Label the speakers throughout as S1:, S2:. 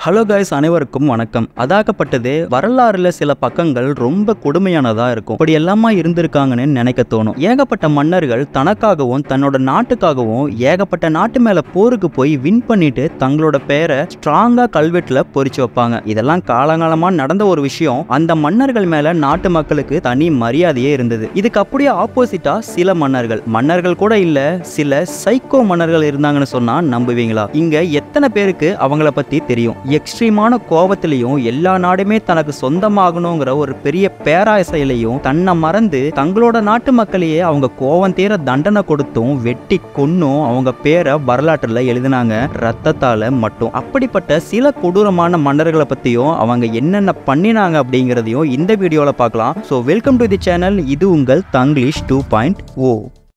S1: hello guys அனைவருக்கும் வணக்கம் அதாகப்பட்டது வரலாறுல சில பக்கங்கள் ரொம்ப கொடுமையானதா இருக்கும் இப்படி எல்லாமா இருந்திருக்காங்கன்னு நினைக்க தோணும் ஏகப்பட்ட மன்னர்கள் தனக்காகவும் தன்னோட நாட்டுக்காகவும் ஏகப்பட்ட நாட்டு மேல போருக்கு போய் வின் பண்ணிட்டு தங்களோட பேரை ஸ்ட்ராங்கா கல்வெட்டுல பொறிச்சு வைப்பாங்க இதெல்லாம் காலங்காலமா நடந்த ஒரு விஷயம் அந்த மன்னர்கள் மேல நாட்டு மக்களுக்கு தனி மரியாதையே இருந்தது இதுக்கு அப்படியே ஆப்போசிட்டா சில மன்னர்கள் மன்னர்கள் கூட இல்ல சில சைக்கோ மன்னர்கள் இருந்தாங்கன்னு சொன்னா நம்புவீங்களா இங்க எத்தனை பேருக்கு அவங்கள பத்தி தெரியும் எக்ஸ்ட்ரீமான கோபத்திலையும் எல்லா நாடுமே தனக்கு சொந்தமாகணுங்கிற ஒரு பெரிய பேராசையிலையும் தன்னை மறந்து தங்களோட நாட்டு மக்களையே அவங்க கோவம் தீர தண்டனை கொடுத்தும் வெட்டி கொன்னும் அவங்க பேரை வரலாற்றுல எழுதினாங்க ரத்தத்தால மட்டும் அப்படிப்பட்ட சில கொடூரமான மன்னர்களை பத்தியும் அவங்க என்னென்ன பண்ணினாங்க அப்படிங்கிறதையும் இந்த வீடியோல பார்க்கலாம் so welcome to the channel இது உங்கள் Thanglish two point O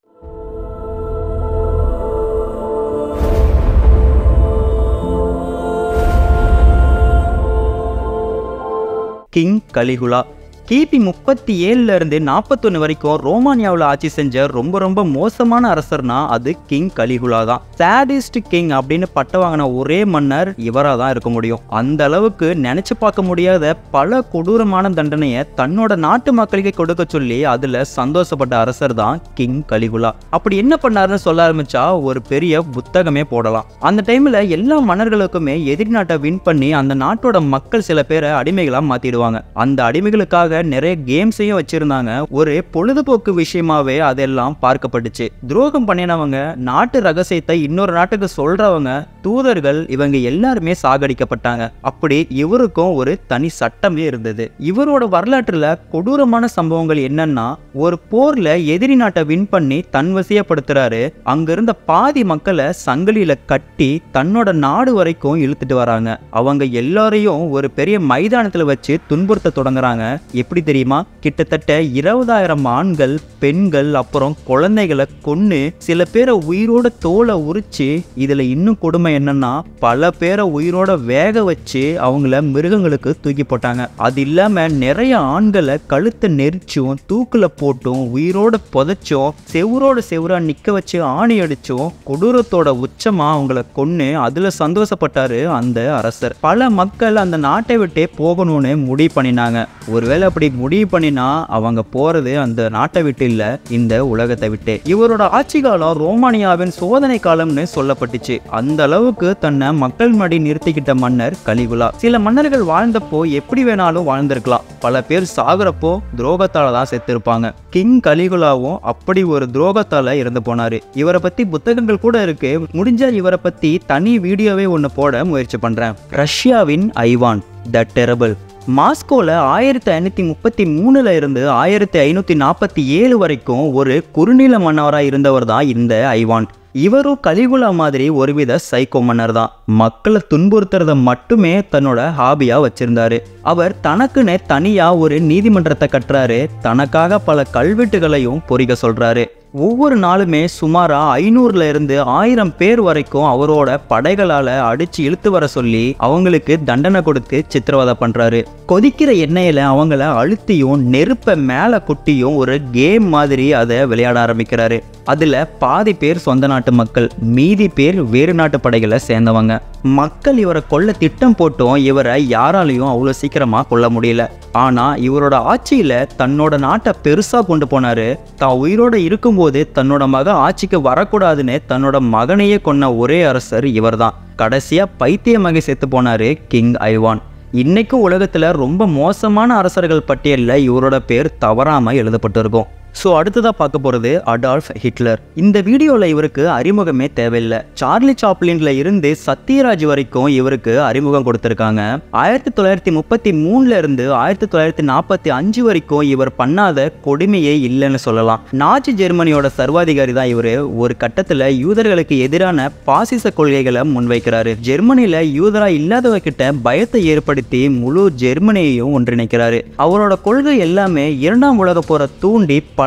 S1: king Caligula கிபி முப்பத்தி ஏழுல இருந்து நாற்பத்தொன்னு வரைக்கும் ரோமானியாவில் ஆட்சி செஞ்ச ரொம்ப ரொம்ப மோசமான அரசர்னா அது கிங் கலிகுலா தான் சாடிஸ்ட் கிங் அப்படின்னு பட்ட வாங்கின ஒரே மன்னர் இவராக தான் இருக்க முடியும் அந்த அளவுக்கு நினைச்சு பார்க்க முடியாத பல கொடூரமான தண்டனையை தன்னோட நாட்டு மக்களுக்கு கொடுக்க சொல்லி அதுல சந்தோஷப்பட்ட அரசர் தான் கிங் கலிகுலா அப்படி என்ன பண்ணாருன்னு சொல்ல ஆரம்பிச்சா ஒரு பெரிய புத்தகமே போடலாம் அந்த டைம்ல எல்லா மன்னர்களுக்குமே எதிரி நாட்டை வின் பண்ணி அந்த நாட்டோட மக்கள் சில பேரை அடிமைகளா மாத்திடுவாங்க அந்த அடிமைகளுக்காக நிறைய கேம்ஸையும் வச்சிருந்தாங்க ஒரு பொழுதுபோக்கு விஷயமாவே அதெல்லாம் பார்க்கப்பட்டுச்சு துரோகம் பண்ணினவங்க நாட்டு ரகசியத்தை இன்னொரு நாட்டுக்கு சொல்றவங்க தூதர்கள் இவங்க எல்லாருமே சாகடிக்கப்பட்டாங்க அப்படி இவருக்கும் ஒரு தனி சட்டமே இருந்தது இவரோட வரலாற்றுல கொடூரமான சம்பவங்கள் என்னன்னா ஒரு போர்ல எதிரி நாட்டை வின் பண்ணி தன் வசியப்படுத்துறாரு அங்க இருந்த பாதி மக்களை சங்கிலியில கட்டி தன்னோட நாடு வரைக்கும் இழுத்துட்டு வராங்க அவங்க எல்லாரையும் ஒரு பெரிய மைதானத்துல வச்சு துன்புறுத்த தொடங்குறாங்க எப்படி தெரியுமா கிட்டத்தட்ட இருபதாயிரம் ஆண்கள் பெண்கள் அப்புறம் குழந்தைகளை கொன்னு சில பேரை உயிரோட தோலை உரிச்சு இதுல இன்னும் கொடுமை என்னன்னா பல பேரை உயிரோட வேக வச்சு அவங்கள மிருகங்களுக்கு தூக்கி போட்டாங்க அது இல்லாம நிறைய ஆண்களை கழுத்தை நெரிச்சும் தூக்குல போட்டும் உயிரோட புதைச்சும் செவுரோட செவுரா நிக்க வச்சு ஆணி அடிச்சும் கொடூரத்தோட உச்சமா அவங்கள கொன்னு அதுல சந்தோஷப்பட்டாரு அந்த அரசர் பல மக்கள் அந்த நாட்டை விட்டே போகணும்னு முடிவு பண்ணினாங்க ஒருவேளை அப்படி முடிவு பண்ணினா அவங்க போறது அந்த நாட்டை விட்டு இல்ல இந்த உலகத்தை விட்டு இவரோட ஆட்சி காலம் ரோமானியாவின் சோதனை காலம்னு சொல்லப்பட்டுச்சு அந்த அளவுக்கு தன்னை மக்கள் மடி நிறுத்திக்கிட்ட மன்னர் கலிகுலா சில மன்னர்கள் வாழ்ந்தப்போ எப்படி வேணாலும் வாழ்ந்திருக்கலாம் பல பேர் சாகுறப்போ துரோகத்தால தான் செத்திருப்பாங்க கிங் கலிகுலாவும் அப்படி ஒரு துரோகத்தால இறந்து போனாரு இவரை பத்தி புத்தகங்கள் கூட இருக்கு முடிஞ்சா இவரை பத்தி தனி வீடியோவே ஒன்று போட முயற்சி பண்றேன் ரஷ்யாவின் ஐவான் த டெரபிள் மாஸ்கோல ஆயிரத்தி ஐநூத்தி முப்பத்தி மூணுல இருந்து ஆயிரத்தி ஐநூத்தி நாற்பத்தி ஏழு வரைக்கும் ஒரு குறுநில மன்னவராக இருந்தவர் தான் இந்த ஐவான் இவரும் கலிகுலா மாதிரி ஒருவித சைக்கோ மன்னர் தான் மக்களை துன்புறுத்துறத மட்டுமே தன்னோட ஹாபியா வச்சிருந்தாரு அவர் தனக்குன்னு தனியா ஒரு நீதிமன்றத்தை கட்டுறாரு தனக்காக பல கல்வெட்டுகளையும் பொறிக்க சொல்றாரு ஒவ்வொரு நாளுமே சுமாரா ஐநூறுல இருந்து ஆயிரம் பேர் வரைக்கும் அவரோட படைகளால அடிச்சு இழுத்து வர சொல்லி அவங்களுக்கு தண்டனை கொடுத்து சித்திரவதை பண்றாரு கொதிக்கிற எண்ணெயில அவங்கள அழுத்தியும் நெருப்பை மேல கொட்டியும் ஒரு கேம் மாதிரி அதை விளையாட ஆரம்பிக்கிறாரு அதுல பாதி பேர் சொந்த நாட்டு மக்கள் மீதி பேர் வேறு நாட்டு படைகளை சேர்ந்தவங்க மக்கள் இவரை கொல்ல திட்டம் போட்டும் இவரை யாராலையும் அவ்வளோ சீக்கிரமா கொல்ல முடியல ஆனா இவரோட ஆட்சியில தன்னோட நாட்டை பெருசா கொண்டு போனாரு தான் உயிரோட இருக்கும்போது தன்னோட மக ஆட்சிக்கு வரக்கூடாதுன்னு தன்னோட மகனையே கொன்ன ஒரே அரசர் இவர்தான் கடைசியா பைத்தியமாக செத்து போனாரு கிங் ஐவான் இன்னைக்கும் உலகத்துல ரொம்ப மோசமான அரசர்கள் பட்டியலில் இவரோட பேர் தவறாம எழுதப்பட்டிருக்கும் ஸோ அடுத்ததாக பார்க்க போகிறது அடால்ஃப் ஹிட்லர் இந்த வீடியோவில் இவருக்கு அறிமுகமே தேவையில்லை சார்லி சாப்ளின்ல இருந்து சத்யராஜ் வரைக்கும் இவருக்கு அறிமுகம் கொடுத்துருக்காங்க ஆயிரத்தி தொள்ளாயிரத்தி முப்பத்தி மூணுல இருந்து ஆயிரத்தி தொள்ளாயிரத்தி நாற்பத்தி அஞ்சு வரைக்கும் இவர் பண்ணாத கொடுமையே இல்லைன்னு சொல்லலாம் நாச்சி ஜெர்மனியோட சர்வாதிகாரி தான் இவர் ஒரு கட்டத்தில் யூதர்களுக்கு எதிரான பாசிச கொள்கைகளை முன்வைக்கிறாரு ஜெர்மனியில் யூதரா இல்லாதவ கிட்ட பயத்தை ஏற்படுத்தி முழு ஜெர்மனியையும் ஒன்றிணைக்கிறாரு அவரோட கொள்கை எல்லாமே இரண்டாம் உலக போரை தூண்டி பல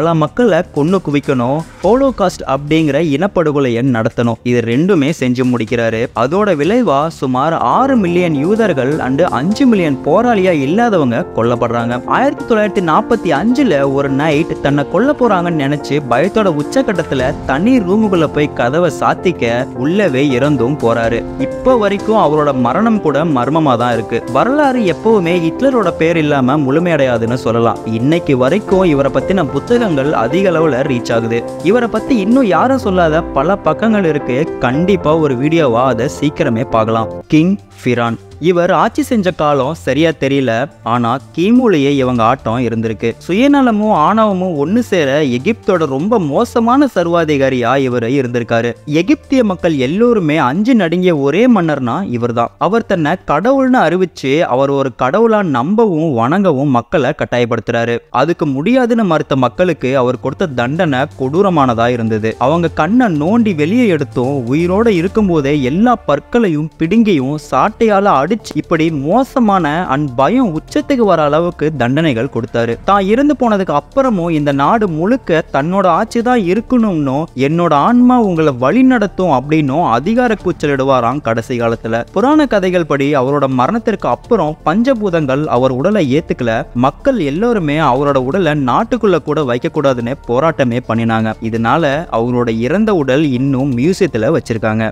S1: பல மக்களை கொன்னு குவிக்கணும் ஹோலோகாஸ்ட் அப்படிங்கிற இனப்படுகொலையை நடத்தணும் இது ரெண்டுமே செஞ்சு முடிக்கிறாரு அதோட விளைவா சுமார் ஆறு மில்லியன் யூதர்கள் அண்டு அஞ்சு மில்லியன் போராளியா இல்லாதவங்க கொல்லப்படுறாங்க ஆயிரத்தி தொள்ளாயிரத்தி நாற்பத்தி அஞ்சுல ஒரு நைட் தன்னை கொல்ல போறாங்கன்னு நினைச்சு பயத்தோட உச்சக்கட்டத்துல தனி ரூமுக்குள்ள போய் கதவை சாத்திக்க உள்ளவே இறந்தும் போறாரு இப்போ வரைக்கும் அவரோட மரணம் கூட மர்மமா தான் இருக்கு வரலாறு எப்பவுமே ஹிட்லரோட பேர் இல்லாம முழுமையடையாதுன்னு சொல்லலாம் இன்னைக்கு வரைக்கும் இவரை பத்தின புத்தகங்கள் அதிக அளவுல ரீச் ஆகுது இவரை பத்தி இன்னும் யாரும் சொல்லாத பல பக்கங்கள் இருக்கு கண்டிப்பா ஒரு வீடியோவா அதை சீக்கிரமே பார்க்கலாம் கிங் ஃபிரான் இவர் ஆட்சி செஞ்ச காலம் சரியா தெரியல ஆனா கிமுலேயே இவங்க ஆட்டம் இருந்திருக்கு சுயநலமும் ஆணவமும் ஒன்று சேர எகிப்தோட ரொம்ப மோசமான சர்வாதிகாரியா இவர் இருந்திருக்காரு எகிப்திய மக்கள் எல்லோருமே அஞ்சு நடுங்கிய ஒரே மன்னர்னா இவர்தான் அவர் தன்னை கடவுள்னு அறிவிச்சு அவர் ஒரு கடவுளா நம்பவும் வணங்கவும் மக்களை கட்டாயப்படுத்துறாரு அதுக்கு முடியாதுன்னு மறுத்த மக்களுக்கு அவர் கொடுத்த தண்டனை கொடூரமானதா இருந்தது அவங்க கண்ணை நோண்டி வெளியே எடுத்தும் உயிரோட இருக்கும்போதே எல்லா பற்களையும் பிடுங்கியும் சாட்டையால அடிச்சு இப்படி மோசமான அண்ட் பயம் உச்சத்துக்கு வர அளவுக்கு தண்டனைகள் கொடுத்தாரு தான் இறந்து போனதுக்கு அப்புறமும் இந்த நாடு முழுக்க தன்னோட ஆட்சி தான் இருக்கணும்னும் என்னோட ஆன்மா உங்களை வழி நடத்தும் அப்படின்னும் அதிகார கூச்சலிடுவாராம் கடைசி காலத்துல புராண கதைகள் படி அவரோட மரணத்திற்கு அப்புறம் பஞ்சபூதங்கள் அவர் உடலை ஏத்துக்கல மக்கள் எல்லோருமே அவரோட உடலை நாட்டுக்குள்ள கூட வைக்க கூடாதுன்னு போராட்டமே பண்ணினாங்க இதனால அவரோட இறந்த உடல் இன்னும் மியூசியத்துல வச்சிருக்காங்க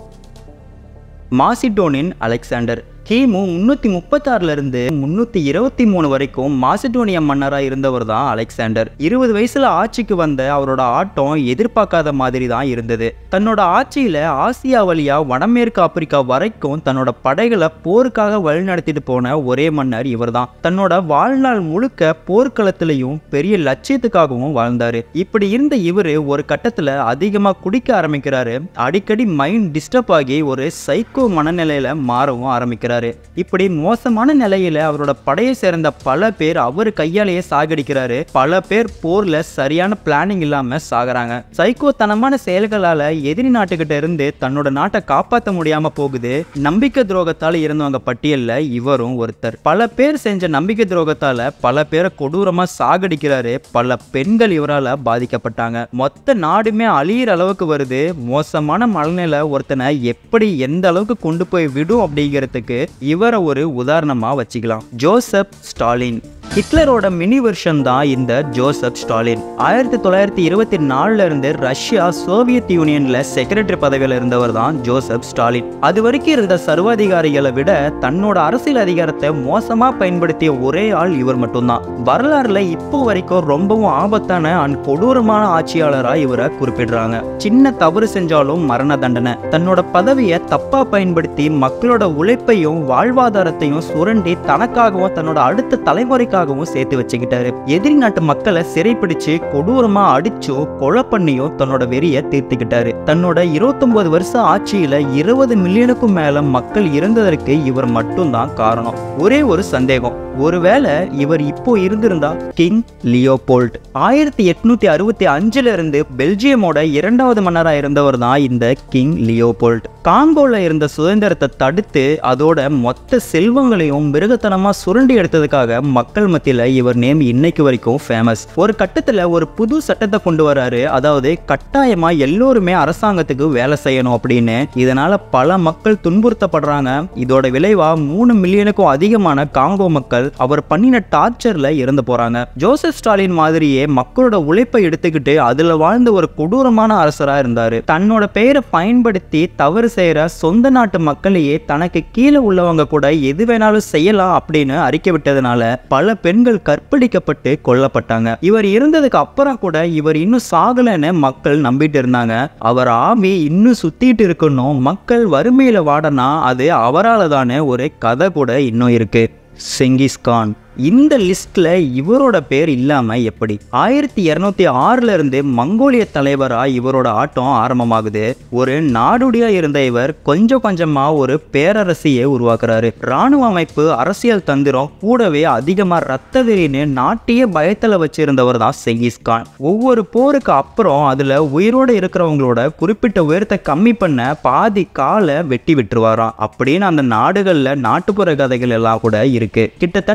S1: மாசிடோனின் அலெக்சாண்டர் கிமு முன்னூற்றி முப்பத்தாறுல இருந்து முன்னூற்றி இருபத்தி மூணு வரைக்கும் மாசிடோனிய மன்னராக இருந்தவர் தான் அலெக்சாண்டர் இருபது வயசுல ஆட்சிக்கு வந்த அவரோட ஆட்டம் எதிர்பார்க்காத மாதிரி தான் இருந்தது தன்னோட ஆட்சியில ஆசியா வழியா வடமேற்கு ஆப்பிரிக்கா வரைக்கும் தன்னோட படைகளை போருக்காக வழிநடத்திட்டு போன ஒரே மன்னர் இவர்தான் தன்னோட வாழ்நாள் முழுக்க போர்க்களத்திலையும் பெரிய லட்சியத்துக்காகவும் வாழ்ந்தாரு இப்படி இருந்த இவரு ஒரு கட்டத்துல அதிகமா குடிக்க ஆரம்பிக்கிறாரு அடிக்கடி மைண்ட் டிஸ்டர்ப் ஆகி ஒரு சைக்கோ மனநிலையில மாறவும் ஆரம்பிக்கிறாரு இப்படி மோசமான நிலையில அவரோட படையை சேர்ந்த பல பேர் அவர் கையாலேயே சாகடிக்கிறாரு பல பேர் போர்ல சரியான பிளானிங் இல்லாம சாகுறாங்க சைக்கோத்தனமான செயல்களால எதிரி நாட்டுக்கிட்ட இருந்து தன்னோட நாட்டை காப்பாற்ற முடியாம போகுது நம்பிக்கை துரோகத்தால இருந்தவங்க பட்டியல்ல இவரும் ஒருத்தர் பல பேர் செஞ்ச நம்பிக்கை துரோகத்தால பல பேரை கொடூரமா சாகடிக்கிறாரு பல பெண்கள் இவரால பாதிக்கப்பட்டாங்க மொத்த நாடுமே அழியிற அளவுக்கு வருது மோசமான மனநிலை ஒருத்தனை எப்படி எந்த அளவுக்கு கொண்டு போய் விடும் அப்படிங்கிறதுக்கு இவரை ஒரு உதாரணமா வச்சுக்கலாம் ஜோசப் ஸ்டாலின் ஹிட்லரோட மினி வெர்ஷன் தான் இந்த ஜோசப் ஸ்டாலின் ஆயிரத்தி தொள்ளாயிரத்தி இருபத்தி நாலுல இருந்து ரஷ்யா சோவியத் யூனியன்ல செக்ரட்டரி பதவியில் இருந்தவர் தான் ஜோசப் ஸ்டாலின் அது வரைக்கும் இருந்த சர்வாதிகாரிகளை விட தன்னோட அரசியல் அதிகாரத்தை மோசமா பயன்படுத்திய ஒரே ஆள் இவர் மட்டும்தான் வரலாறுல இப்போ வரைக்கும் ரொம்பவும் ஆபத்தான அண்ட் கொடூரமான ஆட்சியாளரா இவரை குறிப்பிடுறாங்க சின்ன தவறு செஞ்சாலும் மரண தண்டனை தன்னோட பதவியை தப்பா பயன்படுத்தி மக்களோட உழைப்பையும் வாழ்வாதாரத்தையும் சுரண்டி தனக்காகவும் தன்னோட அடுத்த தலைமுறைக்காகவும் சேர்த்து வச்சுக்கிட்டாரு எதிரி நாட்டு மக்களை சிறைப்பிடிச்சு கொடூரமா அடிச்சோ கொலை பண்ணியோ தன்னோட வெறிய தீர்த்துக்கிட்டாரு தன்னோட 29 வருஷ ஆட்சியில இருபது மில்லியனுக்கும் மேல மக்கள் இறந்ததற்கு இவர் மட்டும்தான் காரணம் ஒரே ஒரு சந்தேகம் ஒருவேளை இவர் இப்போ இருந்திருந்தா கிங் லியோபோல்ட் ஆயிரத்தி எட்நூத்தி அறுபத்தி அஞ்சுல இருந்து பெல்ஜியமோட இரண்டாவது மன்னரா இருந்தவர் தான் இந்த கிங் லியோபோல்ட் காங்கோல இருந்த சுதந்திரத்தை தடுத்து அதோட மொத்த செல்வங்களையும் மிருகத்தனமா சுரண்டி எடுத்ததுக்காக மக்கள் மத்தியில இவர் நேம் இன்னைக்கு வரைக்கும் ஃபேமஸ் ஒரு கட்டத்துல ஒரு புது சட்டத்தை கொண்டு வராரு அதாவது கட்டாயமா எல்லோருமே அரசாங்கத்துக்கு வேலை செய்யணும் அப்படின்னு இதனால பல மக்கள் துன்புறுத்தப்படுறாங்க இதோட விளைவா மூணு மில்லியனுக்கும் அதிகமான காங்கோ மக்கள் அவர் பண்ணின டார்ச்சர்ல இறந்து போறாங்க ஜோசப் ஸ்டாலின் மாதிரியே மக்களோட உழைப்பை எடுத்துக்கிட்டு அதுல வாழ்ந்த ஒரு கொடூரமான அரசரா இருந்தாரு தன்னோட பெயரை பயன்படுத்தி தவறு செய்யற சொந்த நாட்டு மக்களையே தனக்கு கீழே உள்ளவங்க கூட எது வேணாலும் செய்யலாம் அப்படின்னு அறிக்கை விட்டதுனால பல பெண்கள் கற்பழிக்கப்பட்டு கொல்லப்பட்டாங்க இவர் இருந்ததுக்கு அப்புறம் கூட இவர் இன்னும் சாகலைன்னு மக்கள் நம்பிட்டு இருந்தாங்க அவர் ஆவி இன்னும் சுத்திட்டு இருக்கணும் மக்கள் வறுமையில வாடனா அது அவரால் தானே ஒரு கதை கூட இன்னும் இருக்கு செங்கிஸ்கான் இந்த லிஸ்ட்ல இவரோட பேர் இல்லாம எப்படி ஆயிரத்தி இருநூத்தி ஆறுல இருந்து மங்கோலிய தலைவரா இவரோட ஆட்டம் ஆரம்பமாகுது ஒரு நாடுடியா இருந்த இவர் கொஞ்சம் கொஞ்சமா ஒரு பேரரசியை உருவாக்குறாரு ராணுவ அமைப்பு அரசியல் தந்திரம் கூடவே அதிகமா ரத்த வெறின்னு நாட்டையே பயத்துல வச்சிருந்தவர் தான் செங்கிஸ்கான் ஒவ்வொரு போருக்கு அப்புறம் அதுல உயிரோட இருக்கிறவங்களோட குறிப்பிட்ட உயரத்தை கம்மி பண்ண பாதி காலை வெட்டி விட்டுருவாராம் அப்படின்னு அந்த நாடுகள்ல நாட்டுப்புற கதைகள் எல்லாம் கூட இருக்கு கிட்டத்தட்ட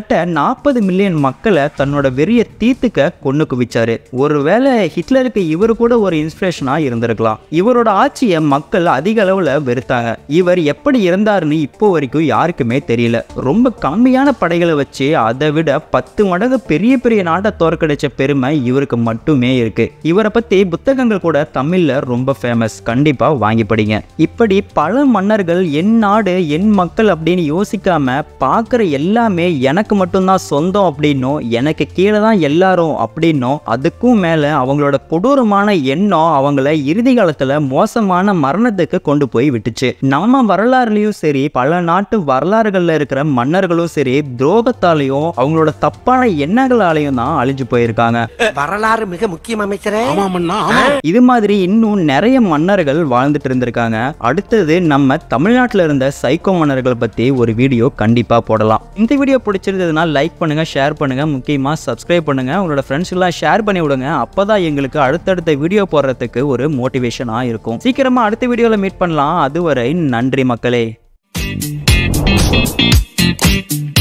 S1: நாற்பது மில்லியன் மக்களை தன்னோட வெறிய தீர்த்துக்க கொண்டு குவிச்சாரு ஒருவேளை ஹிட்லருக்கு இவர் கூட ஒரு இன்ஸ்பிரேஷனா இருந்திருக்கலாம் இவரோட ஆட்சியை மக்கள் அதிக அளவுல வெறுத்தாங்க இவர் எப்படி இருந்தாருன்னு இப்போ வரைக்கும் யாருக்குமே தெரியல ரொம்ப கம்மியான படைகளை வச்சு அதை விட பத்து மடங்கு பெரிய பெரிய நாட்டை தோற்கடிச்ச பெருமை இவருக்கு மட்டுமே இருக்கு இவரை பத்தி புத்தகங்கள் கூட தமிழ்ல ரொம்ப ஃபேமஸ் கண்டிப்பா வாங்கி படிங்க இப்படி பல மன்னர்கள் என் நாடு என் மக்கள் அப்படின்னு யோசிக்காம பார்க்குற எல்லாமே எனக்கு மட்டும்தான் சொந்தம் அப்படின்னும் எனக்கு கீழே தான் எல்லாரும் அப்படின்னும் அதுக்கும் மேலே அவங்களோட கொடூரமான எண்ணம் அவங்கள இறுதி காலத்தில் மோசமான மரணத்துக்கு கொண்டு போய் விட்டுச்சு நம்ம வரலாறுலையும் சரி பல நாட்டு வரலாறுகளில் இருக்கிற மன்னர்களும் சரி துரோகத்தாலையும் அவங்களோட தப்பான எண்ணங்களாலையும் தான் அழிஞ்சு போயிருக்காங்க
S2: வரலாறு மிக முக்கியம் அமைச்சரே
S1: இது மாதிரி இன்னும் நிறைய மன்னர்கள் வாழ்ந்துட்டு இருந்திருக்காங்க அடுத்தது நம்ம தமிழ்நாட்டில் இருந்த சைக்கோ மன்னர்கள் பற்றி ஒரு வீடியோ கண்டிப்பாக போடலாம் இந்த வீடியோ பிடிச்சிருந்ததுன்னா லைக் பண்ணுங்க ஷேர் பண்ணுங்க முக்கியமாக சப்ஸ்கிரைப் பண்ணுங்க உங்களோட ஃப்ரெண்ட்ஸ்க்கெல்லாம் ஷேர் பண்ணி விடுங்க அப்பதான் எங்களுக்கு அடுத்தடுத்த வீடியோ போடுறதுக்கு ஒரு மோட்டிவேஷனாக இருக்கும் சீக்கிரமாக அடுத்த வீடியோவில் மீட் பண்ணலாம் அதுவரை நன்றி மக்களே